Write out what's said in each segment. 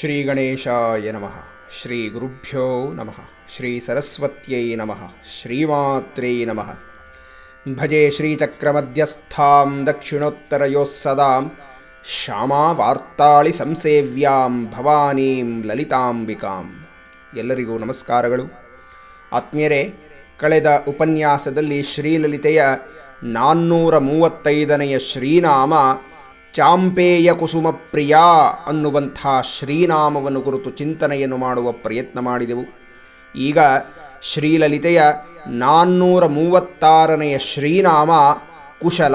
ಶ್ರೀ ಗಣೇಶಾಯ ನಮಃ ಶ್ರೀ ಗುರುಭ್ಯೋ ನಮಃ ಶ್ರೀ ಸರಸ್ವತ್ಯೈ ನಮಃ ಶ್ರೀಮಾತ್ರೈ ನಮಃ ಭಜೆ ಶ್ರೀಚಕ್ರಮಧ್ಯಸ್ಥಾಂ ದಕ್ಷಿಣೋತ್ತರಯೋಃ ಸದಾಂ ಶ್ಯಾಮಾ ವಾರ್ತಾಳಿ ಸಂಸೇವ್ಯಾಂ ಭವಾನೀಂ ಲಲಿತಾಂಬಿಕಾಂ ಎಲ್ಲರಿಗೂ ನಮಸ್ಕಾರಗಳು ಆತ್ಮೀಯರೇ ಕಳೆದ ಉಪನ್ಯಾಸದಲ್ಲಿ ಶ್ರೀಲಲಿತೆಯ ನಾನ್ನೂರ ಮೂವತ್ತೈದನೆಯ ಶ್ರೀನಾಮ ಚಾಂಪೇಯ ಕುಸುಮ ಪ್ರಿಯ ಅನ್ನುವಂಥ ಶ್ರೀನಾಮವನ್ನು ಕುರಿತು ಚಿಂತನೆಯನ್ನು ಮಾಡುವ ಪ್ರಯತ್ನ ಮಾಡಿದೆವು ಈಗ ಶ್ರೀಲಲಿತೆಯ ನಾನ್ನೂರ ಮೂವತ್ತಾರನೆಯ ಶ್ರೀನಾಮ ಕುಶಲ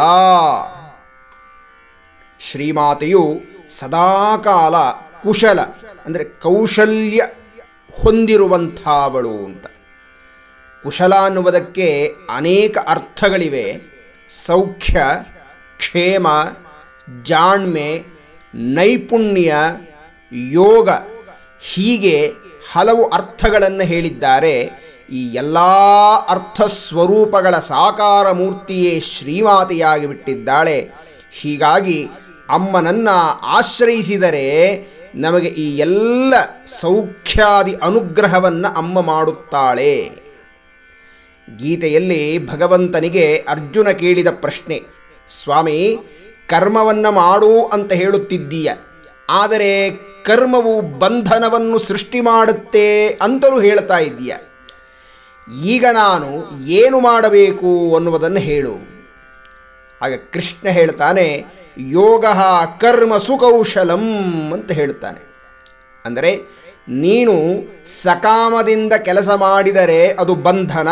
ಶ್ರೀಮಾತೆಯು ಸದಾಕಾಲ ಕುಶಲ ಅಂದರೆ ಕೌಶಲ್ಯ ಹೊಂದಿರುವಂಥವಳು ಅಂತ ಕುಶಲ ಅನ್ನುವುದಕ್ಕೆ ಅನೇಕ ಅರ್ಥಗಳಿವೆ ಸೌಖ್ಯ ಕ್ಷೇಮ ಜಾಣ್ಮೆ ನೈಪುಣ್ಯ ಯೋಗ ಹೀಗೆ ಹಲವು ಅರ್ಥಗಳನ್ನು ಹೇಳಿದ್ದಾರೆ ಈ ಎಲ್ಲ ಅರ್ಥ ಸ್ವರೂಪಗಳ ಸಾಕಾರ ಮೂರ್ತಿಯೇ ಶ್ರೀಮಾತೆಯಾಗಿ ಬಿಟ್ಟಿದ್ದಾಳೆ ಹೀಗಾಗಿ ಅಮ್ಮನನ್ನ ಆಶ್ರಯಿಸಿದರೆ ನಮಗೆ ಈ ಎಲ್ಲ ಸೌಖ್ಯಾದಿ ಅನುಗ್ರಹವನ್ನು ಅಮ್ಮ ಮಾಡುತ್ತಾಳೆ ಗೀತೆಯಲ್ಲಿ ಭಗವಂತನಿಗೆ ಅರ್ಜುನ ಕೇಳಿದ ಪ್ರಶ್ನೆ ಸ್ವಾಮಿ ಕರ್ಮವನ್ನ ಮಾಡು ಅಂತ ಹೇಳುತ್ತಿದ್ದೀಯ ಆದರೆ ಕರ್ಮವು ಬಂಧನವನ್ನು ಸೃಷ್ಟಿ ಮಾಡುತ್ತೆ ಅಂತಲೂ ಹೇಳ್ತಾ ಇದ್ದೀಯ ಈಗ ನಾನು ಏನು ಮಾಡಬೇಕು ಅನ್ನುವುದನ್ನು ಹೇಳು ಆಗ ಕೃಷ್ಣ ಹೇಳ್ತಾನೆ ಯೋಗ ಕರ್ಮ ಸುಕೌಶಲಂ ಅಂತ ಹೇಳ್ತಾನೆ ಅಂದರೆ ನೀನು ಸಕಾಮದಿಂದ ಕೆಲಸ ಮಾಡಿದರೆ ಅದು ಬಂಧನ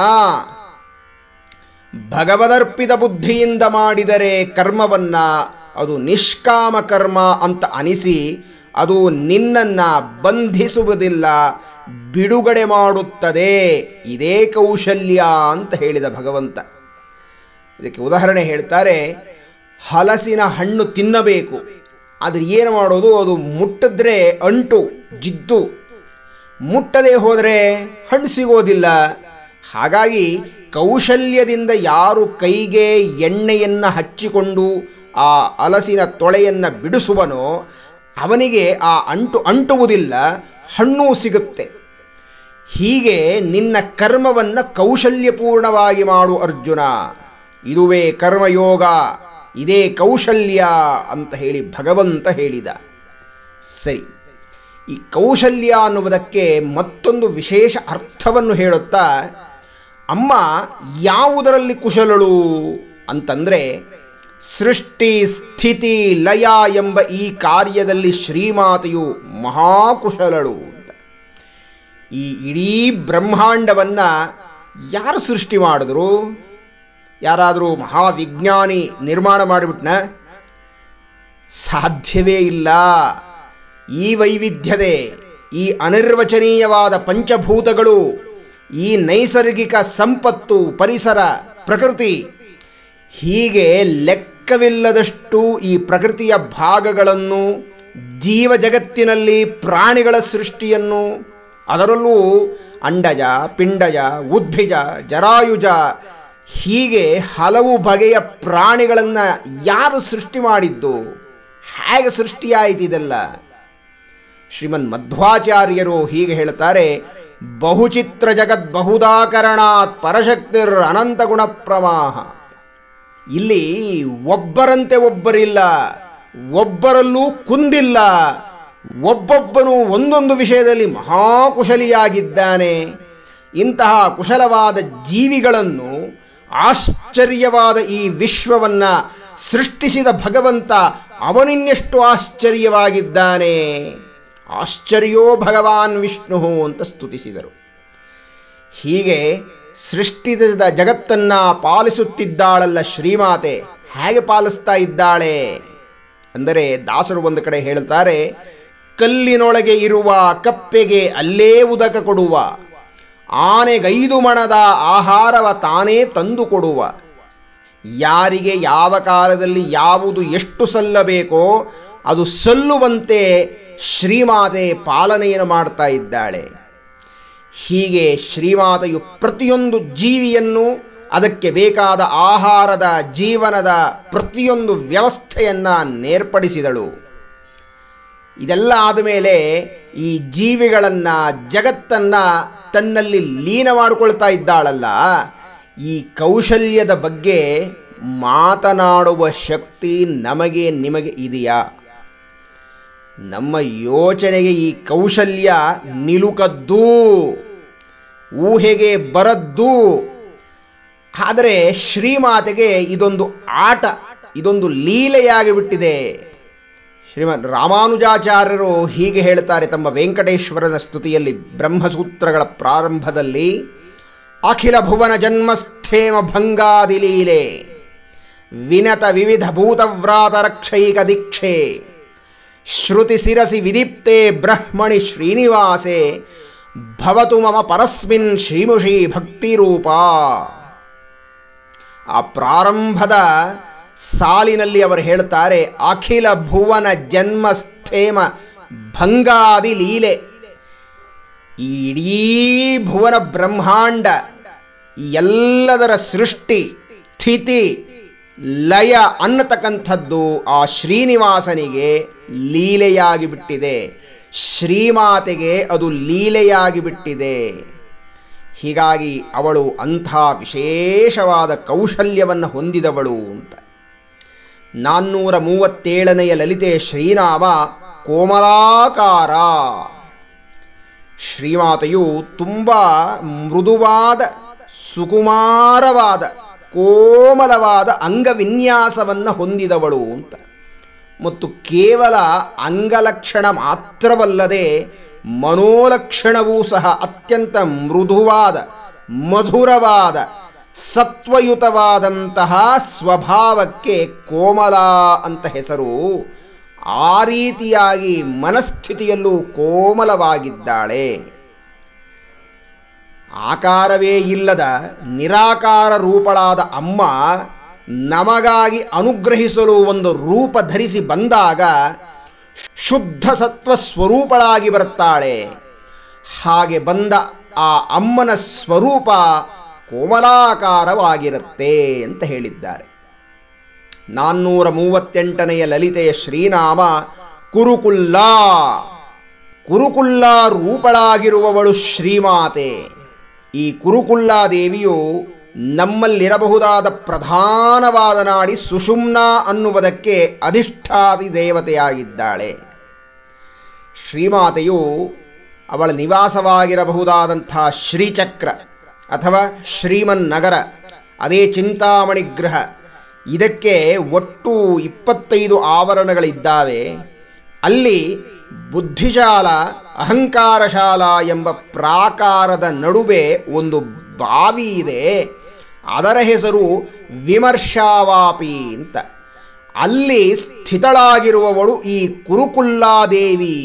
ಭಗವದರ್ಪಿತ ಬುದ್ಧಿಯಿಂದ ಮಾಡಿದರೆ ಕರ್ಮವನ್ನ ಅದು ನಿಷ್ಕಾಮ ಕರ್ಮ ಅಂತ ಅನಿಸಿ ಅದು ನಿನ್ನನ್ನ ಬಂಧಿಸುವುದಿಲ್ಲ ಬಿಡುಗಡೆ ಮಾಡುತ್ತದೆ ಇದೇ ಕೌಶಲ್ಯ ಅಂತ ಹೇಳಿದ ಭಗವಂತ ಇದಕ್ಕೆ ಉದಾಹರಣೆ ಹೇಳ್ತಾರೆ ಹಲಸಿನ ಹಣ್ಣು ತಿನ್ನಬೇಕು ಆದ್ರೆ ಏನು ಮಾಡೋದು ಅದು ಮುಟ್ಟಿದ್ರೆ ಅಂಟು ಜಿದ್ದು ಮುಟ್ಟದೆ ಹೋದರೆ ಹಣ್ಣು ಸಿಗೋದಿಲ್ಲ ಹಾಗಾಗಿ ಕೌಶಲ್ಯದಿಂದ ಯಾರು ಕೈಗೆ ಎಣ್ಣೆಯನ್ನು ಹಚ್ಚಿಕೊಂಡು ಆ ಹಲಸಿನ ತೊಳೆಯನ್ನು ಬಿಡಿಸುವನೋ ಅವನಿಗೆ ಆ ಅಂಟು ಅಂಟುವುದಿಲ್ಲ ಹಣ್ಣು ಸಿಗುತ್ತೆ ಹೀಗೆ ನಿನ್ನ ಕರ್ಮವನ್ನು ಕೌಶಲ್ಯಪೂರ್ಣವಾಗಿ ಮಾಡು ಅರ್ಜುನ ಇದುವೇ ಕರ್ಮಯೋಗ ಇದೇ ಕೌಶಲ್ಯ ಅಂತ ಹೇಳಿ ಭಗವಂತ ಹೇಳಿದ ಸರಿ ಈ ಕೌಶಲ್ಯ ಅನ್ನುವುದಕ್ಕೆ ಮತ್ತೊಂದು ವಿಶೇಷ ಅರ್ಥವನ್ನು ಹೇಳುತ್ತಾ ಅಮ್ಮ ಯಾವುದರಲ್ಲಿ ಕುಶಲಳು ಅಂತಂದ್ರೆ ಸೃಷ್ಟಿ ಸ್ಥಿತಿ ಲಯ ಎಂಬ ಈ ಕಾರ್ಯದಲ್ಲಿ ಶ್ರೀಮಾತೆಯು ಮಹಾಕುಶಲಳು ಅಂತ ಈ ಇಡೀ ಬ್ರಹ್ಮಾಂಡವನ್ನ ಯಾರು ಸೃಷ್ಟಿ ಮಾಡಿದ್ರು ಯಾರಾದರೂ ಮಹಾವಿಜ್ಞಾನಿ ನಿರ್ಮಾಣ ಮಾಡಿಬಿಟ್ನ ಸಾಧ್ಯವೇ ಇಲ್ಲ ಈ ವೈವಿಧ್ಯತೆ ಈ ಅನಿರ್ವಚನೀಯವಾದ ಪಂಚಭೂತಗಳು ಈ ನೈಸರ್ಗಿಕ ಸಂಪತ್ತು ಪರಿಸರ ಪ್ರಕೃತಿ ಹೀಗೆ ಲೆಕ್ಕವಿಲ್ಲದಷ್ಟು ಈ ಪ್ರಕೃತಿಯ ಭಾಗಗಳನ್ನು ಜೀವ ಜಗತ್ತಿನಲ್ಲಿ ಪ್ರಾಣಿಗಳ ಸೃಷ್ಟಿಯನ್ನು ಅದರಲ್ಲೂ ಅಂಡಜ ಪಿಂಡಜ ಉದ್ಭಿಜ ಜರಾಯುಜ ಹೀಗೆ ಹಲವು ಬಗೆಯ ಪ್ರಾಣಿಗಳನ್ನ ಯಾರು ಸೃಷ್ಟಿ ಮಾಡಿದ್ದು ಹೇಗೆ ಸೃಷ್ಟಿಯಾಯಿತಿದೆಲ್ಲ ಶ್ರೀಮನ್ ಮಧ್ವಾಚಾರ್ಯರು ಹೀಗೆ ಹೇಳ್ತಾರೆ ಬಹುಚಿತ್ರ ಜಗತ್ ಬಹುದಾಕರಣಾತ್ ಪರಶಕ್ತಿರ್ ಅನಂತ ಗುಣ ಪ್ರವಾಹ ಇಲ್ಲಿ ಒಬ್ಬರಂತೆ ಒಬ್ಬರಿಲ್ಲ ಒಬ್ಬರಲ್ಲೂ ಕುಂದಿಲ್ಲ ಒಬ್ಬೊಬ್ಬನು ಒಂದೊಂದು ವಿಷಯದಲ್ಲಿ ಮಹಾಕುಶಲಿಯಾಗಿದ್ದಾನೆ ಇಂತಹ ಕುಶಲವಾದ ಜೀವಿಗಳನ್ನು ಆಶ್ಚರ್ಯವಾದ ಈ ವಿಶ್ವವನ್ನ ಸೃಷ್ಟಿಸಿದ ಭಗವಂತ ಅವನಿನ್ನೆಷ್ಟು ಆಶ್ಚರ್ಯವಾಗಿದ್ದಾನೆ ಆಶ್ಚರ್ಯೋ ಭಗವಾನ್ ವಿಷ್ಣು ಅಂತ ಸ್ತುತಿಸಿದರು ಹೀಗೆ ಸೃಷ್ಟಿಸಿದ ಜಗತ್ತನ್ನ ಪಾಲಿಸುತ್ತಿದ್ದಾಳಲ್ಲ ಶ್ರೀಮಾತೆ ಹೇಗೆ ಪಾಲಿಸ್ತಾ ಇದ್ದಾಳೆ ಅಂದರೆ ದಾಸರು ಒಂದು ಕಡೆ ಹೇಳ್ತಾರೆ ಕಲ್ಲಿನೊಳಗೆ ಇರುವ ಕಪ್ಪೆಗೆ ಅಲ್ಲೇ ಉದಕ ಕೊಡುವ ಆನೆಗೈದು ಮಣದ ಆಹಾರವ ತಾನೇ ತಂದು ಕೊಡುವ ಯಾರಿಗೆ ಯಾವ ಕಾಲದಲ್ಲಿ ಯಾವುದು ಎಷ್ಟು ಸಲ್ಲಬೇಕೋ ಅದು ಸಲ್ಲುವಂತೆ ಶ್ರೀಮಾತೆ ಪಾಲನೆಯನ್ನು ಮಾಡ್ತಾ ಇದ್ದಾಳೆ ಹೀಗೆ ಶ್ರೀಮಾತೆಯು ಪ್ರತಿಯೊಂದು ಜೀವಿಯನ್ನು ಅದಕ್ಕೆ ಬೇಕಾದ ಆಹಾರದ ಜೀವನದ ಪ್ರತಿಯೊಂದು ವ್ಯವಸ್ಥೆಯನ್ನ ನೇರ್ಪಡಿಸಿದಳು ಇದೆಲ್ಲ ಆದಮೇಲೆ ಈ ಜೀವಿಗಳನ್ನ ಜಗತ್ತನ್ನ ತನ್ನಲ್ಲಿ ಲೀನ ಮಾಡಿಕೊಳ್ತಾ ಇದ್ದಾಳಲ್ಲ ಈ ಕೌಶಲ್ಯದ ಬಗ್ಗೆ ಮಾತನಾಡುವ ಶಕ್ತಿ ನಮಗೆ ನಿಮಗೆ ಇದೆಯಾ ನಮ್ಮ ಯೋಚನೆಗೆ ಈ ಕೌಶಲ್ಯ ನಿಲುಕದ್ದು ಊಹೆಗೆ ಬರದ್ದು ಆದರೆ ಶ್ರೀಮಾತೆಗೆ ಇದೊಂದು ಆಟ ಇದೊಂದು ಲೀಲೆಯಾಗಿ ಬಿಟ್ಟಿದೆ ಶ್ರೀಮದ್ ರಾಮಾನುಜಾಚಾರ್ಯರು ಹೀಗೆ ಹೇಳ್ತಾರೆ ತಮ್ಮ ವೆಂಕಟೇಶ್ವರನ ಸ್ತುತಿಯಲ್ಲಿ ಬ್ರಹ್ಮಸೂತ್ರಗಳ ಪ್ರಾರಂಭದಲ್ಲಿ ಅಖಿಲ ಭುವನ ಜನ್ಮಸ್ಥೇಮ ಭಂಗಾದಿ ಲೀಲೆ ವಿನತ ವಿವಿಧ ಭೂತವ್ರಾತ ರಕ್ಷೈಕ ದೀಕ್ಷೆ ಶ್ರುತಿ ಶಿರಸಿ ವಿದೀಪ್ತೆ ಬ್ರಹ್ಮಣಿ ಶ್ರೀನಿವಾಸೆ ಭವತು ಮಮ ಪರಸ್ಮಿನ್ ಶ್ರೀಮುಷಿ ಭಕ್ತಿರೂಪ ಆ ಪ್ರಾರಂಭದ ಸಾಲಿನಲ್ಲಿ ಅವರು ಹೇಳ್ತಾರೆ ಅಖಿಲ ಭುವನ ಜನ್ಮಸ್ಥೇಮ ಭಂಗಾದಿ ಲೀಲೆ ಈ ಇಡೀ ಭುವನ ಬ್ರಹ್ಮಾಂಡ ಎಲ್ಲದರ ಸೃಷ್ಟಿ ಸ್ಥಿತಿ ಲಯ ಅನ್ನತಕ್ಕಂಥದ್ದು ಆ ಶ್ರೀನಿವಾಸನಿಗೆ ಲೀಲೆಯಾಗಿ ಬಿಟ್ಟಿದೆ ಶ್ರೀಮಾತೆಗೆ ಅದು ಲೀಲೆಯಾಗಿ ಬಿಟ್ಟಿದೆ ಹೀಗಾಗಿ ಅವಳು ಅಂಥ ವಿಶೇಷವಾದ ಕೌಶಲ್ಯವನ್ನು ಹೊಂದಿದವಳು ಅಂತ ನಾನ್ನೂರ ಮೂವತ್ತೇಳನೆಯ ಲಲಿತೆ ಶ್ರೀನಾಮ ಕೋಮಲಾಕಾರ ಶ್ರೀಮಾತೆಯು ತುಂಬ ಮೃದುವಾದ ಸುಕುಮಾರವಾದ ಕೋಮಲವಾದ ಅಂಗವಿನ್ಯಾಸವನ್ನು ಹೊಂದಿದವಳು ಅಂತ ಮತ್ತು ಕೇವಲ ಅಂಗಲಕ್ಷಣ ಮಾತ್ರವಲ್ಲದೆ ಮನೋಲಕ್ಷಣವೂ ಸಹ ಅತ್ಯಂತ ಮೃದುವಾದ ಮಧುರವಾದ ಸತ್ವಯುತವಾದಂತಹ ಸ್ವಭಾವಕ್ಕೆ ಕೋಮಲ ಅಂತ ಹೆಸರು ಆ ರೀತಿಯಾಗಿ ಮನಸ್ಥಿತಿಯಲ್ಲೂ ಕೋಮಲವಾಗಿದ್ದಾಳೆ ಆಕಾರವೇ ಇಲ್ಲದ ನಿರಾಕಾರ ರೂಪಳಾದ ಅಮ್ಮ ನಮಗಾಗಿ ಅನುಗ್ರಹಿಸಲು ಒಂದು ರೂಪ ಧರಿಸಿ ಬಂದಾಗ ಶುದ್ಧ ಸತ್ವ ಸ್ವರೂಪಳಾಗಿ ಬರುತ್ತಾಳೆ ಹಾಗೆ ಬಂದ ಆ ಅಮ್ಮನ ಸ್ವರೂಪ ಕೋಮಲಾಕಾರವಾಗಿರುತ್ತೆ ಅಂತ ಹೇಳಿದ್ದಾರೆ ನಾನ್ನೂರ ಮೂವತ್ತೆಂಟನೆಯ ಲಲಿತೆಯ ಶ್ರೀನಾಮ ಕುರುಕುಲ್ಲ ಕುರುಕುಲ್ಲ ರೂಪಳಾಗಿರುವವಳು ಶ್ರೀಮಾತೆ ಈ ಕುರುಕುಲ್ಲಾ ದೇವಿಯು ನಮ್ಮಲ್ಲಿರಬಹುದಾದ ಪ್ರಧಾನವಾದ ನಾಡಿ ಸುಷುಮ್ನ ಅನ್ನುವುದಕ್ಕೆ ಅಧಿಷ್ಠಾತಿ ದೇವತೆಯಾಗಿದ್ದಾಳೆ ಶ್ರೀಮಾತೆಯು ಅವಳ ನಿವಾಸವಾಗಿರಬಹುದಾದಂಥ ಶ್ರೀಚಕ್ರ ಅಥವಾ ಶ್ರೀಮನ್ ನಗರ ಅದೇ ಚಿಂತಾಮಣಿ ಗೃಹ ಇದಕ್ಕೆ ಒಟ್ಟು ಇಪ್ಪತ್ತೈದು ಆವರಣಗಳಿದ್ದಾವೆ ಅಲ್ಲಿ ಬುದ್ಧಿಶಾಲ ಅಹಂಕಾರಶಾಲ ಎಂಬ ಪ್ರಾಕಾರದ ನಡುವೆ ಒಂದು ಬಾವಿ ಇದೆ ಅದರ ಹೆಸರು ವಿಮರ್ಶಾವಾಪಿ ಅಂತ ಅಲ್ಲಿ ಸ್ಥಿತಳಾಗಿರುವವಳು ಈ ಕುರುಕುಲ್ಲಾದೇವಿ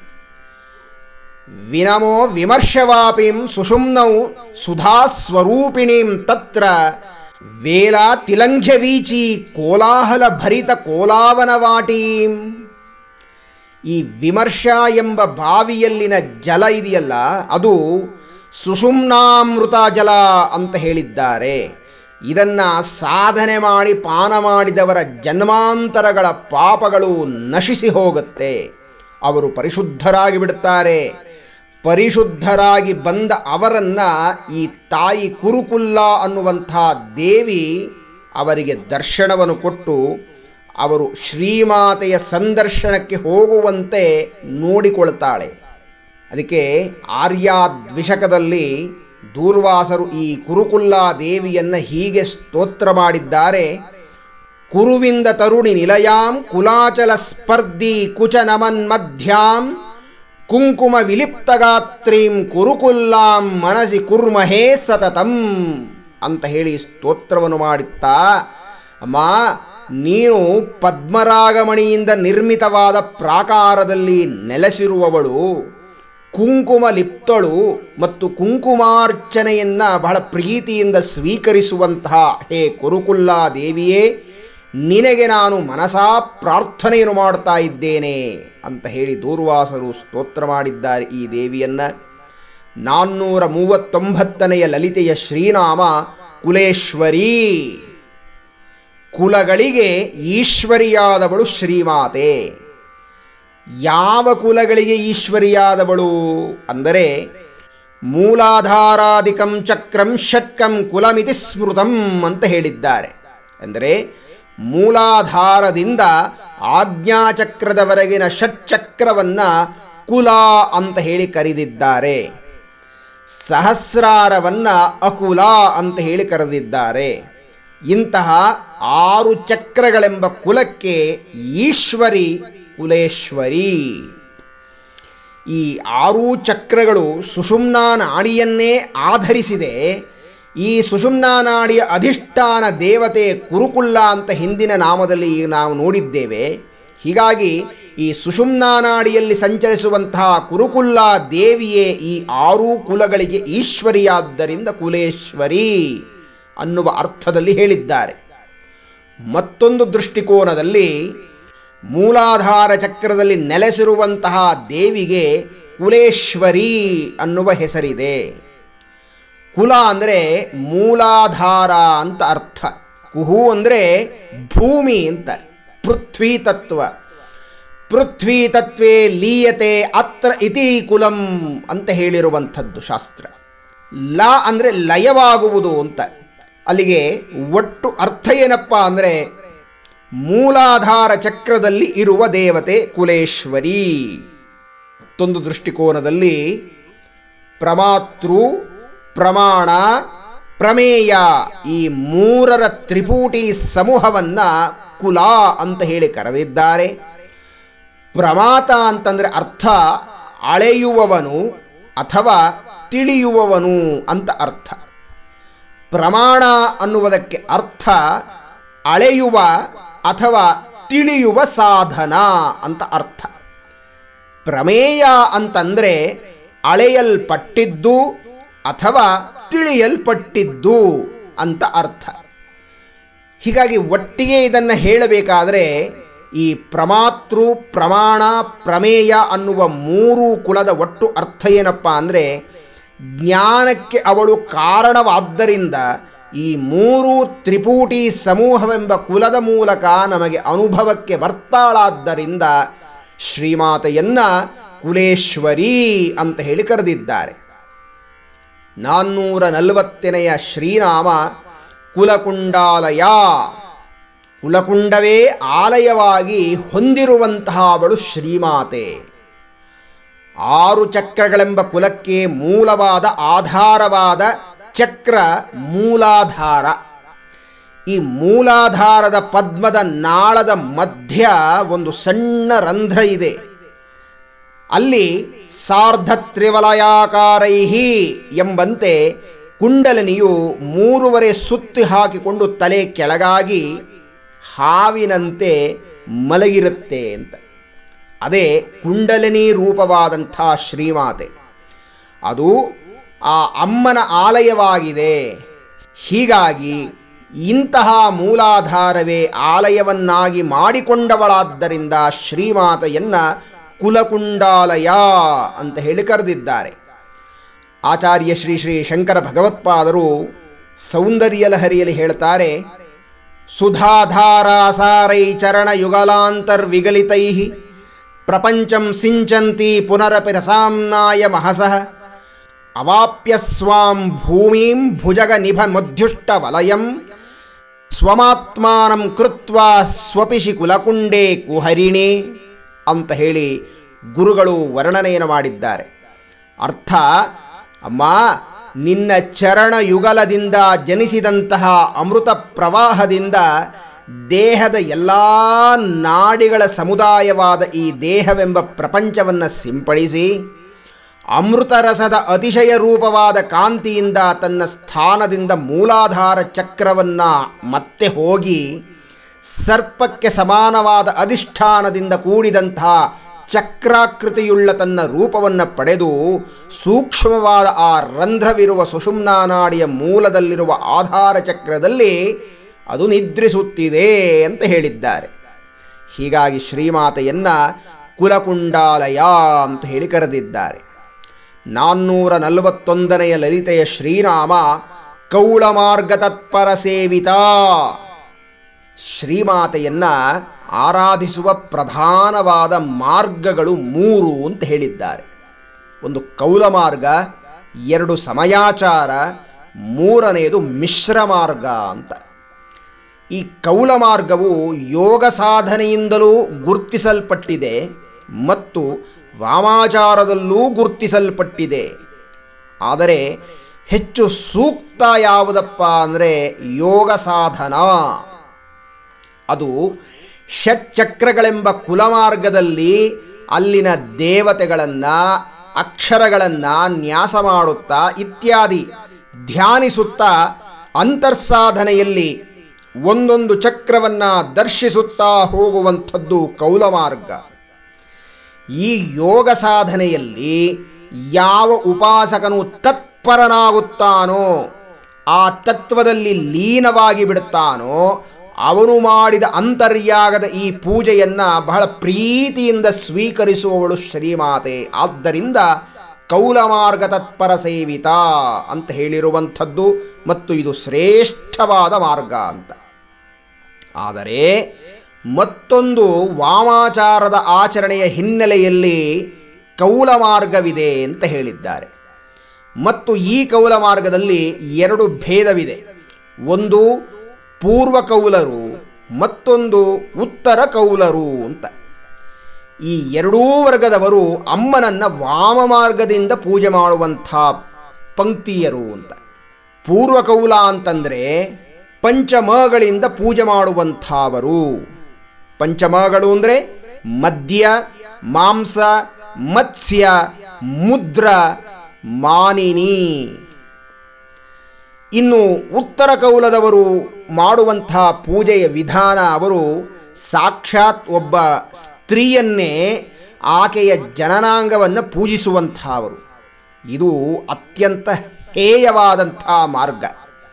ವಿನಮೋ ವಿಮರ್ಶವಾಪಿಂ ಸುಷುಮ್ನೌ ಸುಧಾಸ್ವರೂಪಿಣೀಂ ತತ್ರ ವೇಲ ತಿಲಂಘ್ಯ ವೀಚಿ ಕೋಲಾಹಲ ಭರಿತ ಕೋಲಾವನವಾಟೀಂ ಈ ವಿಮರ್ಶ ಎಂಬ ಬಾವಿಯಲ್ಲಿನ ಜಲ ಇದೆಯಲ್ಲ ಅದು ಸುಷುಮ್ನಾಮೃತ ಜಲ ಅಂತ ಹೇಳಿದ್ದಾರೆ ಇದನ್ನ ಸಾಧನೆ ಮಾಡಿ ಪಾನ ಮಾಡಿದವರ ಜನ್ಮಾಂತರಗಳ ಪಾಪಗಳು ನಶಿಸಿ ಹೋಗುತ್ತೆ ಅವರು ಪರಿಶುದ್ಧರಾಗಿ ಬಿಡುತ್ತಾರೆ ಪರಿಶುದ್ಧರಾಗಿ ಬಂದ ಅವರನ್ನ ಈ ತಾಯಿ ಕುರುಕುಲ್ಲ ಅನ್ನುವಂಥ ದೇವಿ ಅವರಿಗೆ ದರ್ಶನವನ್ನು ಕೊಟ್ಟು ಅವರು ಶ್ರೀಮಾತೆಯ ಸಂದರ್ಶನಕ್ಕೆ ಹೋಗುವಂತೆ ನೋಡಿಕೊಳ್ತಾಳೆ ಅದಕ್ಕೆ ಆರ್ಯಾದ್ವಿಷಕದಲ್ಲಿ ದೂರ್ವಾಸರು ಈ ಕುರುಕುಲ್ಲಾ ದೇವಿಯನ್ನ ಹೀಗೆ ಸ್ತೋತ್ರ ಮಾಡಿದ್ದಾರೆ ಕುರುವಿಂದ ತರುಣಿ ನಿಲಯಾಂ ಕುಲಾಚಲ ಸ್ಪರ್ಧಿ ಕುಚ ನಮನ್ ಮಧ್ಯಾಂ ಕುಂಕುಮ ವಿಲಿಪ್ತಗಾತ್ರೀಂ ಕುರುಕುಲ್ಲಾಂ ಮನಸಿ ಕುರ್ಮಹೇ ಸತತಂ ಅಂತ ಹೇಳಿ ಸ್ತೋತ್ರವನ್ನು ಮಾಡುತ್ತಾ ಅಮ್ಮ ನೀನು ಪದ್ಮರಾಗಮಣಿಯಿಂದ ನಿರ್ಮಿತವಾದ ಪ್ರಾಕಾರದಲ್ಲಿ ನೆಲೆಸಿರುವವಳು ಕುಂಕುಮ ಲಿಪ್ತಳು ಮತ್ತು ಕುಂಕುಮಾರ್ಚನೆಯನ್ನ ಬಹಳ ಪ್ರೀತಿಯಿಂದ ಸ್ವೀಕರಿಸುವಂತಹ ಹೇ ಕುರುಕುಲ್ಲಾ ದೇವಿಯೇ ನಿನಗೆ ನಾನು ಮನಸಾ ಪ್ರಾರ್ಥನೆಯನ್ನು ಮಾಡ್ತಾ ಇದ್ದೇನೆ ಅಂತ ಹೇಳಿ ದೂರ್ವಾಸರು ಸ್ತೋತ್ರ ಮಾಡಿದ್ದಾರೆ ಈ ದೇವಿಯನ್ನ ನಾನ್ನೂರ ಮೂವತ್ತೊಂಬತ್ತನೆಯ ಲಲಿತೆಯ ಶ್ರೀನಾಮ ಕುಲೇಶ್ವರಿ ಕುಲಗಳಿಗೆ ಈಶ್ವರಿಯಾದವಳು ಶ್ರೀಮಾತೆ ಯಾವ ಕುಲಗಳಿಗೆ ಈಶ್ವರಿಯಾದವಳು ಅಂದರೆ ಮೂಲಾಧಾರಾಧಿಕಂ ಚಕ್ರಂ ಷಟ್ಕಂ ಕುಲಮಿತಿ ಸ್ಮೃತಂ ಅಂತ ಹೇಳಿದ್ದಾರೆ ಅಂದರೆ ಮೂಲಾಧಾರದಿಂದ ಆಜ್ಞಾಚಕ್ರದವರೆಗಿನ ಷಟ್ಚಕ್ರವನ್ನ ಕುಲ ಅಂತ ಹೇಳಿ ಕರೆದಿದ್ದಾರೆ ಸಹಸ್ರಾರವನ್ನ ಅಕುಲ ಅಂತ ಹೇಳಿ ಕರೆದಿದ್ದಾರೆ ಇಂತಹ ಆರು ಚಕ್ರಗಳೆಂಬ ಕುಲಕ್ಕೆ ಈಶ್ವರಿ ಕುಲೇಶ್ವರಿ ಈ ಆರೂ ಚಕ್ರಗಳು ಸುಷುಮ್ನಾ ನಾಡಿಯನ್ನೇ ಆಧರಿಸಿದೆ ಈ ಸುಷುಮ್ನಾ ನಾಡಿಯ ಅಧಿಷ್ಠಾನ ದೇವತೆ ಕುರುಕುಲ್ಲ ಅಂತ ಹಿಂದಿನ ನಾಮದಲ್ಲಿ ನಾವು ನೋಡಿದ್ದೇವೆ ಹೀಗಾಗಿ ಈ ಸುಷುಮ್ನಾ ನಾಡಿಯಲ್ಲಿ ಸಂಚರಿಸುವಂತಹ ಕುರುಕುಲ್ಲ ದೇವಿಯೇ ಈ ಆರೂ ಕುಲಗಳಿಗೆ ಈಶ್ವರಿಯಾದ್ದರಿಂದ ಕುಲೇಶ್ವರಿ ಅನ್ನುವ ಅರ್ಥದಲ್ಲಿ ಹೇಳಿದ್ದಾರೆ ಮತ್ತೊಂದು ದೃಷ್ಟಿಕೋನದಲ್ಲಿ ಮೂಲಾಧಾರ ಚಕ್ರದಲ್ಲಿ ನೆಲೆಸಿರುವಂತಹ ದೇವಿಗೆ ಕುಲೇಶ್ವರಿ ಅನ್ನುವ ಹೆಸರಿದೆ ಕುಲ ಅಂದರೆ ಮೂಲಾಧಾರ ಅಂತ ಅರ್ಥ ಕುಹು ಅಂದರೆ ಭೂಮಿ ಅಂತ ಪೃಥ್ವಿ ತತ್ವ ಪೃಥ್ವಿ ತತ್ವೇ ಲೀಯತೆ ಅತ್ರ ಇತಿ ಕುಲಂ ಅಂತ ಹೇಳಿರುವಂಥದ್ದು ಶಾಸ್ತ್ರ ಲ ಅಂದರೆ ಲಯವಾಗುವುದು ಅಂತ ಅಲ್ಲಿಗೆ ಒಟ್ಟು ಅರ್ಥ ಏನಪ್ಪ ಅಂದರೆ ಮೂಲಾಧಾರ ಚಕ್ರದಲ್ಲಿ ಇರುವ ದೇವತೆ ಕುಲೇಶ್ವರಿ ಮತ್ತೊಂದು ದೃಷ್ಟಿಕೋನದಲ್ಲಿ ಪ್ರಮಾತೃ ಪ್ರಮಾಣ ಪ್ರಮೇಯ ಈ ಮೂರರ ತ್ರಿಪೂಟಿ ಸಮೂಹವನ್ನ ಕುಲ ಅಂತ ಹೇಳಿ ಕರೆದಿದ್ದಾರೆ ಪ್ರಮಾತ ಅಂತಂದ್ರೆ ಅರ್ಥ ಅಳೆಯುವವನು ಅಥವಾ ತಿಳಿಯುವವನು ಅಂತ ಅರ್ಥ ಪ್ರಮಾಣ ಅನ್ನುವುದಕ್ಕೆ ಅರ್ಥ ಅಳೆಯುವ ಅಥವಾ ತಿಳಿಯುವ ಸಾಧನ ಅಂತ ಅರ್ಥ ಪ್ರಮೇಯ ಅಂತಂದ್ರೆ ಅಳೆಯಲ್ಪಟ್ಟಿದ್ದು ಅಥವಾ ತಿಳಿಯಲ್ಪಟ್ಟಿದ್ದು ಅಂತ ಅರ್ಥ ಹೀಗಾಗಿ ಒಟ್ಟಿಗೆ ಇದನ್ನು ಹೇಳಬೇಕಾದರೆ ಈ ಪ್ರಮಾತೃ ಪ್ರಮಾಣ ಪ್ರಮೇಯ ಅನ್ನುವ ಮೂರು ಕುಲದ ಒಟ್ಟು ಅರ್ಥ ಏನಪ್ಪ ಅಂದರೆ ಜ್ಞಾನಕ್ಕೆ ಅವಳು ಕಾರಣವಾದ್ದರಿಂದ ಈ ಮೂರು ತ್ರಿಪೂಟಿ ಸಮೂಹವೆಂಬ ಕುಲದ ಮೂಲಕ ನಮಗೆ ಅನುಭವಕ್ಕೆ ಬರ್ತಾಳಾದ್ದರಿಂದ ಶ್ರೀಮಾತೆಯನ್ನ ಕುಲೇಶ್ವರಿ ಅಂತ ಹೇಳಿ ಕರೆದಿದ್ದಾರೆ ನಾನ್ನೂರ ನಲವತ್ತನೆಯ ಶ್ರೀನಾಮ ಕುಲಕುಂಡಾಲಯ ಕುಲಕುಂಡವೇ ಆಲಯವಾಗಿ ಹೊಂದಿರುವಂತಹ ಅವಳು ಶ್ರೀಮಾತೆ ಆರು ಚಕ್ರಗಳೆಂಬ ಕುಲಕ್ಕೆ ಮೂಲವಾದ ಆಧಾರವಾದ ಚಕ್ರ ಮೂಲಾಧಾರ ಈ ಮೂಲಾಧಾರದ ಪದ್ಮದ ನಾಳದ ಮಧ್ಯ ಒಂದು ಸಣ್ಣ ರಂಧ್ರ ಇದೆ ಅಲ್ಲಿ ಸಾರ್ಧ ತ್ರಿವಲಯಾಕಾರೈಹಿ ಎಂಬಂತೆ ಕುಂಡಲಿನಿಯು ಮೂರುವರೆ ಸುತ್ತಿ ಹಾಕಿಕೊಂಡು ತಲೆ ಕೆಳಗಾಗಿ ಹಾವಿನಂತೆ ಮಲಗಿರುತ್ತೆ ಅಂತ ಅದೇ ಕುಂಡಲಿನಿ ರೂಪವಾದಂಥ ಶ್ರೀಮಾತೆ ಅದು ಆ ಅಮ್ಮನ ಆಲಯವಾಗಿದೆ ಹೀಗಾಗಿ ಇಂತಹ ಮೂಲಾಧಾರವೇ ಆಲಯವನ್ನಾಗಿ ಮಾಡಿಕೊಂಡವಳಾದ್ದರಿಂದ ಶ್ರೀಮಾತೆಯನ್ನ ಕುಲಕುಂಡಾಲಯ ಅಂತ ಹೇಳಿ ಕರೆದಿದ್ದಾರೆ ಆಚಾರ್ಯ ಶ್ರೀ ಶ್ರೀ ಶಂಕರ ಭಗವತ್ಪಾದರು ಸೌಂದರ್ಯ ಲಹರಿಯಲ್ಲಿ ಹೇಳ್ತಾರೆ ಸುಧಾಧಾರಾಸಾರೈ ಚರಣ ಯುಗಲಾಂತರ್ವಿಗಲಿತೈ ಪ್ರಪಂಚಂ ಸಿಂಚಂತಿ ಪುನರಪಿ ರಸಾಂನಾಯ ಮಹಸಃ ಅವಾಪ್ಯ ಸ್ವಾಂ ಭೂಮಿಂ ಭುಜಗ ನಿಭ ಮಧ್ಯುಷ್ಟ ವಲಯಂ ಸ್ವಮಾತ್ಮಾನಂ ಕೃತ್ವ ಸ್ವಪಿಶಿ ಕುಲಕುಂಡೇ ಕುಹರಿಣಿ ಅಂತ ಹೇಳಿ ಗುರುಗಳು ವರ್ಣನೆಯನ್ನು ಮಾಡಿದ್ದಾರೆ ಅರ್ಥ ಅಮ್ಮ ನಿನ್ನ ಚರಣ ಯುಗಲದಿಂದ ಜನಿಸಿದಂತಹ ಅಮೃತ ಪ್ರವಾಹದಿಂದ ದೇಹದ ಎಲ್ಲ ನಾಡಿಗಳ ಸಮುದಾಯವಾದ ಈ ದೇಹವೆಂಬ ಪ್ರಪಂಚವನ್ನು ಸಿಂಪಡಿಸಿ ಅಮೃತರಸದ ಅತಿಶಯ ರೂಪವಾದ ಕಾಂತಿಯಿಂದ ತನ್ನ ಸ್ಥಾನದಿಂದ ಮೂಲಾಧಾರ ಚಕ್ರವನ್ನ ಮತ್ತೆ ಹೋಗಿ ಸರ್ಪಕ್ಕೆ ಸಮಾನವಾದ ಅಧಿಷ್ಠಾನದಿಂದ ಕೂಡಿದಂತಹ ಚಕ್ರಾಕೃತಿಯುಳ್ಳ ತನ್ನ ರೂಪವನ್ನು ಪಡೆದು ಸೂಕ್ಷ್ಮವಾದ ಆ ರಂಧ್ರವಿರುವ ಸುಷುಮ್ನಾ ನಾಡಿಯ ಮೂಲದಲ್ಲಿರುವ ಆಧಾರ ಚಕ್ರದಲ್ಲಿ ಅದು ನಿದ್ರಿಸುತ್ತಿದೆ ಅಂತ ಹೇಳಿದ್ದಾರೆ ಹೀಗಾಗಿ ಶ್ರೀಮಾತೆಯನ್ನ ಕುಲಕುಂಡಾಲಯ ಅಂತ ಹೇಳಿ ಕರೆದಿದ್ದಾರೆ ನಾನ್ನೂರ ನಲವತ್ತೊಂದನೆಯ ಲಲಿತೆಯ ಶ್ರೀನಾಮ ಕೌಳ ಮಾರ್ಗ ತತ್ಪರ ಸೇವಿತ ಶ್ರೀಮಾತೆಯನ್ನ ಆರಾಧಿಸುವ ಪ್ರಧಾನವಾದ ಮಾರ್ಗಗಳು ಮೂರು ಅಂತ ಹೇಳಿದ್ದಾರೆ ಒಂದು ಕೌಲ ಮಾರ್ಗ ಎರಡು ಸಮಯಾಚಾರ ಮೂರನೆಯದು ಮಿಶ್ರ ಮಾರ್ಗ ಅಂತ ಈ ಕೌಲ ಮಾರ್ಗವು ಯೋಗ ಸಾಧನೆಯಿಂದಲೂ ಗುರ್ತಿಸಲ್ಪಟ್ಟಿದೆ ಮತ್ತು ವಾಮಾಚಾರದಲ್ಲೂ ಗುರ್ತಿಸಲ್ಪಟ್ಟಿದೆ ಆದರೆ ಹೆಚ್ಚು ಸೂಕ್ತ ಯಾವುದಪ್ಪ ಅಂದರೆ ಯೋಗ ಸಾಧನ ಅದು ಷಟ್ಚಕ್ರಗಳೆಂಬ ಕುಲಮಾರ್ಗದಲ್ಲಿ ಅಲ್ಲಿನ ದೇವತೆಗಳನ್ನ ಅಕ್ಷರಗಳನ್ನ ನ್ಯಾಸ ಮಾಡುತ್ತಾ ಇತ್ಯಾದಿ ಧ್ಯಾನಿಸುತ್ತಾ ಅಂತರ್ಸಾಧನೆಯಲ್ಲಿ ಒಂದೊಂದು ಚಕ್ರವನ್ನ ದರ್ಶಿಸುತ್ತಾ ಹೋಗುವಂಥದ್ದು ಕೌಲ ಮಾರ್ಗ ಈ ಯೋಗ ಸಾಧನೆಯಲ್ಲಿ ಯಾವ ಉಪಾಸಕನು ತತ್ಪರನಾಗುತ್ತಾನೋ ಆ ತತ್ವದಲ್ಲಿ ಲೀನವಾಗಿ ಬಿಡುತ್ತಾನೋ ಅವನು ಮಾಡಿದ ಅಂತರ್ಯಾಗದ ಈ ಪೂಜೆಯನ್ನ ಬಹಳ ಪ್ರೀತಿಯಿಂದ ಸ್ವೀಕರಿಸುವವಳು ಶ್ರೀಮಾತೆ ಆದ್ದರಿಂದ ಕೌಲಮಾರ್ಗ ತತ್ಪರ ಸೇವಿತ ಅಂತ ಹೇಳಿರುವಂಥದ್ದು ಮತ್ತು ಇದು ಶ್ರೇಷ್ಠವಾದ ಮಾರ್ಗ ಅಂತ ಆದರೆ ಮತ್ತೊಂದು ವಾಮಾಚಾರದ ಆಚರಣೆಯ ಹಿನ್ನೆಲೆಯಲ್ಲಿ ಕೌಲ ಮಾರ್ಗವಿದೆ ಅಂತ ಹೇಳಿದ್ದಾರೆ ಮತ್ತು ಈ ಕೌಲ ಮಾರ್ಗದಲ್ಲಿ ಎರಡು ಭೇದವಿದೆ ಒಂದು ಪೂರ್ವ ಕೌಲರು ಮತ್ತೊಂದು ಉತ್ತರ ಕೌಲರು ಅಂತ ಈ ಎರಡೂ ವರ್ಗದವರು ಅಮ್ಮನನ್ನ ವಾಮ ಮಾರ್ಗದಿಂದ ಪೂಜೆ ಮಾಡುವಂಥ ಪಂಕ್ತಿಯರು ಅಂತ ಪೂರ್ವ ಕೌಲ ಅಂತಂದ್ರೆ ಪಂಚಮಗಳಿಂದ ಪೂಜೆ ಮಾಡುವಂಥವರು ಪಂಚಮಗಳು ಅಂದ್ರೆ ಮದ್ಯ ಮಾಂಸ ಮತ್ಸ್ಯ ಮುದ್ರ ಮಾನಿನಿ ಇನ್ನು ಉತ್ತರ ಕೌಲದವರು ಮಾಡುವಂತಹ ಪೂಜೆಯ ವಿಧಾನ ಅವರು ಸಾಕ್ಷಾತ್ ಒಬ್ಬ ಸ್ತ್ರೀಯನ್ನೇ ಆಕೆಯ ಜನನಾಂಗವನ್ನು ಪೂಜಿಸುವಂಥವರು ಇದು ಅತ್ಯಂತ ಹೇಯವಾದಂಥ ಮಾರ್ಗ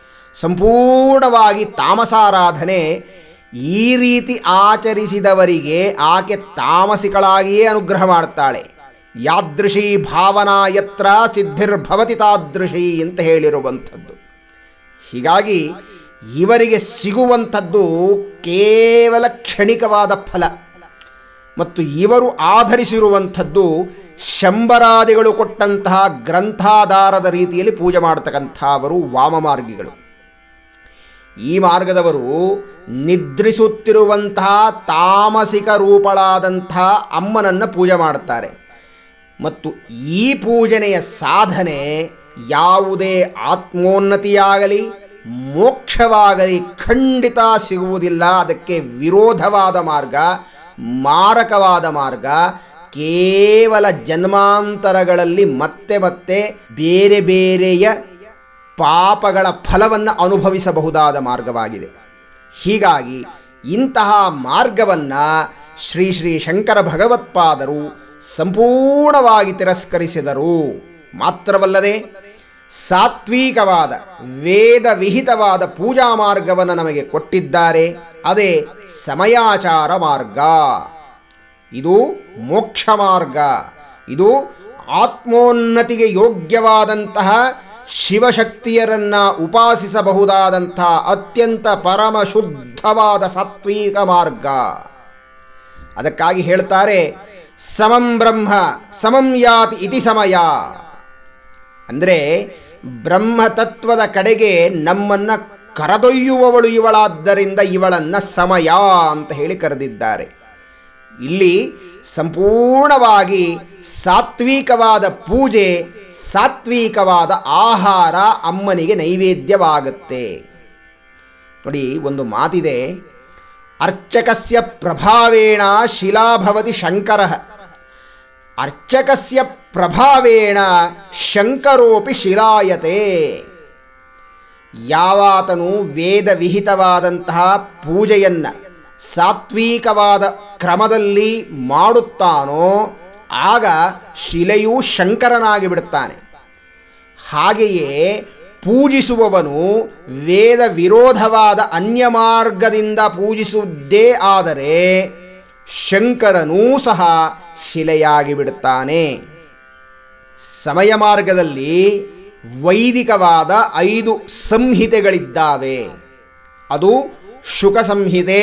ಸಂಪೂರ್ಣವಾಗಿ ತಾಮಸಾರಾಧನೆ ಈ ರೀತಿ ಆಚರಿಸಿದವರಿಗೆ ಆಕೆ ತಾಮಸಿಗಳಾಗಿಯೇ ಅನುಗ್ರಹ ಮಾಡ್ತಾಳೆ ಯಾದೃಶಿ ಭಾವನಾ ಯತ್ರ ಸಿದ್ಧಿರ್ಭವತಿ ತಾದೃಶಿ ಅಂತ ಹೇಳಿರುವಂಥದ್ದು ಹೀಗಾಗಿ ಇವರಿಗೆ ಸಿಗುವಂಥದ್ದು ಕೇವಲ ಕ್ಷಣಿಕವಾದ ಫಲ ಮತ್ತು ಇವರು ಆಧರಿಸಿರುವಂಥದ್ದು ಶಂಬರಾದಿಗಳು ಕೊಟ್ಟಂತಹ ಗ್ರಂಥಾಧಾರದ ರೀತಿಯಲ್ಲಿ ಪೂಜೆ ಮಾಡತಕ್ಕಂಥವರು ವಾಮಮಾರ್ಗಿಗಳು ಈ ಮಾರ್ಗದವರು ನಿದ್ರಿಸುತ್ತಿರುವಂತಹ ತಾಮಸಿಕ ರೂಪಳಾದಂತಹ ಅಮ್ಮನನ್ನ ಪೂಜೆ ಮಾಡುತ್ತಾರೆ ಮತ್ತು ಈ ಪೂಜನೆಯ ಸಾಧನೆ ಯಾವುದೇ ಆತ್ಮೋನ್ನತಿಯಾಗಲಿ ಮೋಕ್ಷವಾಗಲಿ ಖಂಡಿತ ಸಿಗುವುದಿಲ್ಲ ಅದಕ್ಕೆ ವಿರೋಧವಾದ ಮಾರ್ಗ ಮಾರಕವಾದ ಮಾರ್ಗ ಕೇವಲ ಜನ್ಮಾಂತರಗಳಲ್ಲಿ ಮತ್ತೆ ಮತ್ತೆ ಬೇರೆ ಬೇರೆಯ ಪಾಪಗಳ ಫಲವನ್ನು ಅನುಭವಿಸಬಹುದಾದ ಮಾರ್ಗವಾಗಿದೆ ಹೀಗಾಗಿ ಇಂತಹ ಮಾರ್ಗವನ್ನ ಶ್ರೀ ಶ್ರೀ ಶಂಕರ ಭಗವತ್ಪಾದರು ಸಂಪೂರ್ಣವಾಗಿ ತಿರಸ್ಕರಿಸಿದರು ಮಾತ್ರವಲ್ಲದೆ ಸಾತ್ವಿಕವಾದ ವೇದ ವಿಹಿತವಾದ ಪೂಜಾ ಮಾರ್ಗವನ್ನು ನಮಗೆ ಕೊಟ್ಟಿದ್ದಾರೆ ಅದೇ ಸಮಯಾಚಾರ ಮಾರ್ಗ ಇದು ಮೋಕ್ಷ ಮಾರ್ಗ ಇದು ಆತ್ಮೋನ್ನತಿಗೆ ಯೋಗ್ಯವಾದಂತಹ ಶಿವಶಕ್ತಿಯರನ್ನ ಉಪಾಸಿಸಬಹುದಾದಂತಹ ಅತ್ಯಂತ ಪರಮ ಶುದ್ಧವಾದ ಸಾತ್ವಿಕ ಮಾರ್ಗ ಅದಕ್ಕಾಗಿ ಹೇಳ್ತಾರೆ ಸಮಂ ಬ್ರಹ್ಮ ಸಮಂ ಯಾತಿ ಇತಿ ಸಮಯ ಅಂದ್ರೆ ಬ್ರಹ್ಮ ತತ್ವದ ಕಡೆಗೆ ನಮ್ಮನ್ನ ಕರೆದೊಯ್ಯುವವಳು ಇವಳಾದ್ದರಿಂದ ಇವಳನ್ನ ಸಮಯ ಅಂತ ಹೇಳಿ ಕರೆದಿದ್ದಾರೆ ಇಲ್ಲಿ ಸಂಪೂರ್ಣವಾಗಿ ಸಾತ್ವಿಕವಾದ ಪೂಜೆ ಸಾತ್ವಿಕವಾದ ಆಹಾರ ಅಮ್ಮನಿಗೆ ನೈವೇದ್ಯವಾಗುತ್ತೆ ನೋಡಿ ಒಂದು ಮಾತಿದೆ ಅರ್ಚಕಸ್ಯ ಪ್ರಭಾವೇಣ ಶಿಲಾಭವತಿ ಶಂಕರ ಅರ್ಚಕಸ್ಯ ಪ್ರಭಾವೇಣ ಶಂಕರೋಪಿ ಶಿಲಾಯತೆ ಯಾವಾತನು ವೇದ ವಿಹಿತವಾದಂತಹ ಪೂಜೆಯನ್ನ ಸಾತ್ವಿಕವಾದ ಕ್ರಮದಲ್ಲಿ ಮಾಡುತ್ತಾನೋ ಆಗ ಶಿಲೆಯೂ ಶಂಕರನಾಗಿ ಬಿಡುತ್ತಾನೆ ಹಾಗೆಯೇ ಪೂಜಿಸುವವನು ವೇದ ವಿರೋಧವಾದ ಅನ್ಯ ಮಾರ್ಗದಿಂದ ಪೂಜಿಸುವುದೇ ಆದರೆ ಶಂಕರನೂ ಸಹ ಶಿಲೆಯಾಗಿ ಬಿಡುತ್ತಾನೆ ಸಮಯ ಮಾರ್ಗದಲ್ಲಿ ವೈದಿಕವಾದ ಐದು ಸಂಹಿತೆಗಳಿದ್ದಾವೆ ಅದು ಶುಕ ಸಂಹಿತೆ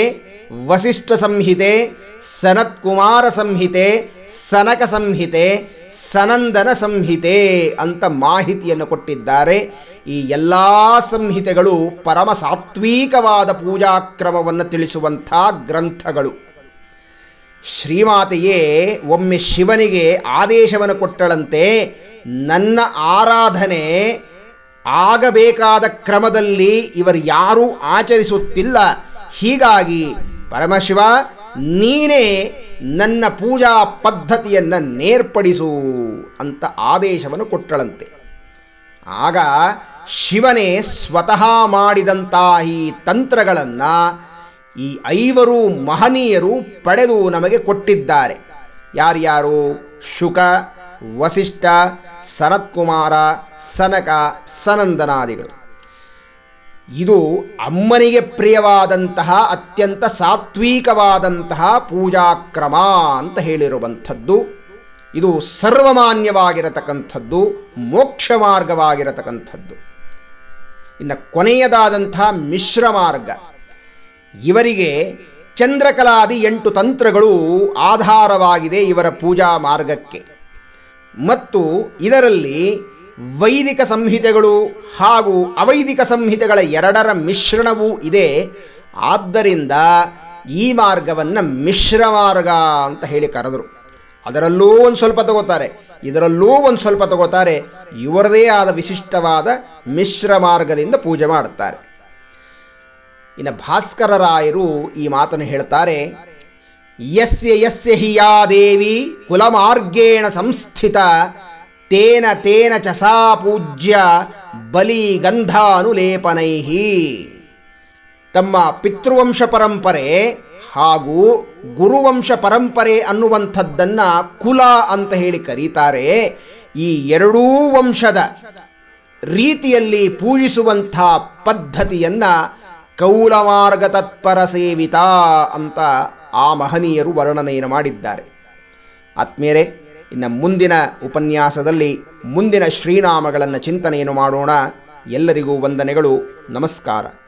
ವಸಿಷ್ಠ ಸಂಹಿತೆ ಸನತ್ಕುಮಾರ ಸಂಹಿತೆ ಸನಕ ಸಂಹಿತೆ ಸನಂದನ ಸಂಹಿತೆ ಅಂತ ಮಾಹಿತಿಯನ್ನು ಕೊಟ್ಟಿದ್ದಾರೆ ಈ ಎಲ್ಲ ಸಂಹಿತೆಗಳು ಪರಮ ಸಾತ್ವಿಕವಾದ ಪೂಜಾಕ್ರಮವನ್ನು ತಿಳಿಸುವಂಥ ಗ್ರಂಥಗಳು ಶ್ರೀಮಾತೆಯೇ ಒಮ್ಮೆ ಶಿವನಿಗೆ ಆದೇಶವನ್ನು ಕೊಟ್ಟಳಂತೆ ನನ್ನ ಆರಾಧನೆ ಆಗಬೇಕಾದ ಕ್ರಮದಲ್ಲಿ ಇವರು ಯಾರೂ ಆಚರಿಸುತ್ತಿಲ್ಲ ಹೀಗಾಗಿ ಪರಮಶಿವ ನೀನೇ ನನ್ನ ಪೂಜಾ ಪದ್ಧತಿಯನ್ನು ನೇರ್ಪಡಿಸು ಅಂತ ಆದೇಶವನ್ನು ಕೊಟ್ಟಳಂತೆ ಆಗ ಶಿವನೇ ಸ್ವತಃ ಮಾಡಿದಂತಹ ಈ ತಂತ್ರಗಳನ್ನು ಈ ಐವರು ಮಹನೀಯರು ಪಡೆದು ನಮಗೆ ಕೊಟ್ಟಿದ್ದಾರೆ ಯಾರ್ಯಾರು ಶುಕ ವಸಿಷ್ಠ ಸನತ್ಕುಮಾರ ಸನಕ ಸನಂದನಾದಿಗಳು ಇದು ಅಮ್ಮನಿಗೆ ಪ್ರಿಯವಾದಂತಹ ಅತ್ಯಂತ ಸಾತ್ವಿಕವಾದಂತಹ ಪೂಜಾಕ್ರಮ ಅಂತ ಹೇಳಿರುವಂಥದ್ದು ಇದು ಸರ್ವಮಾನ್ಯವಾಗಿರತಕ್ಕಂಥದ್ದು ಮೋಕ್ಷ ಮಾರ್ಗವಾಗಿರತಕ್ಕಂಥದ್ದು ಇನ್ನು ಕೊನೆಯದಾದಂತಹ ಮಿಶ್ರ ಮಾರ್ಗ ಇವರಿಗೆ ಚಂದ್ರಕಲಾದಿ ಎಂಟು ತಂತ್ರಗಳು ಆಧಾರವಾಗಿದೆ ಇವರ ಪೂಜಾ ಮಾರ್ಗಕ್ಕೆ ಮತ್ತು ಇದರಲ್ಲಿ ವೈದಿಕ ಸಂಹಿತೆಗಳು ಹಾಗೂ ಅವೈದಿಕ ಸಂಹಿತೆಗಳ ಎರಡರ ಮಿಶ್ರಣವೂ ಇದೆ ಆದ್ದರಿಂದ ಈ ಮಾರ್ಗವನ್ನು ಮಿಶ್ರ ಮಾರ್ಗ ಅಂತ ಹೇಳಿ ಕರೆದರು ಅದರಲ್ಲೂ ಒಂದು ಸ್ವಲ್ಪ ತಗೋತಾರೆ ಇದರಲ್ಲೂ ಒಂದು ಸ್ವಲ್ಪ ತಗೋತಾರೆ ಇವರದೇ ಆದ ವಿಶಿಷ್ಟವಾದ ಮಿಶ್ರ ಮಾರ್ಗದಿಂದ ಪೂಜೆ ಮಾಡುತ್ತಾರೆ ಇನ್ನು ಭಾಸ್ಕರರಾಯರು ಈ ಮಾತನ್ನು ಹೇಳ್ತಾರೆ ಯಸ್ಯ ಯಸ್ಯ ಹಿ ಯಾ ದೇವಿ ಕುಲಮಾರ್ಗೇಣ ಸಂಸ್ಥಿತ ತೇನ ತೇನ ಚ ಸಾ ಪೂಜ್ಯ ಬಲಿ ಗಂಧಾನುಲೇಪನೈ ತಮ್ಮ ಪಿತೃವಂಶ ಪರಂಪರೆ ಹಾಗೂ ಗುರುವಂಶ ಪರಂಪರೆ ಅನ್ನುವಂಥದ್ದನ್ನ ಕುಲ ಅಂತ ಹೇಳಿ ಕರೀತಾರೆ ಈ ಎರಡೂ ವಂಶದ ರೀತಿಯಲ್ಲಿ ಪೂಜಿಸುವಂಥ ಪದ್ಧತಿಯನ್ನ ಕೌಲಮಾರ್ಗ ತತ್ಪರ ಸೇವಿತ ಅಂತ ಆ ಮಹನೀಯರು ವರ್ಣನೆಯನ್ನು ಮಾಡಿದ್ದಾರೆ ಆತ್ಮೀಯರೇ ಇನ್ನು ಮುಂದಿನ ಉಪನ್ಯಾಸದಲ್ಲಿ ಮುಂದಿನ ಶ್ರೀನಾಮಗಳನ್ನು ಚಿಂತನೆಯನ್ನು ಮಾಡೋಣ ಎಲ್ಲರಿಗೂ ವಂದನೆಗಳು ನಮಸ್ಕಾರ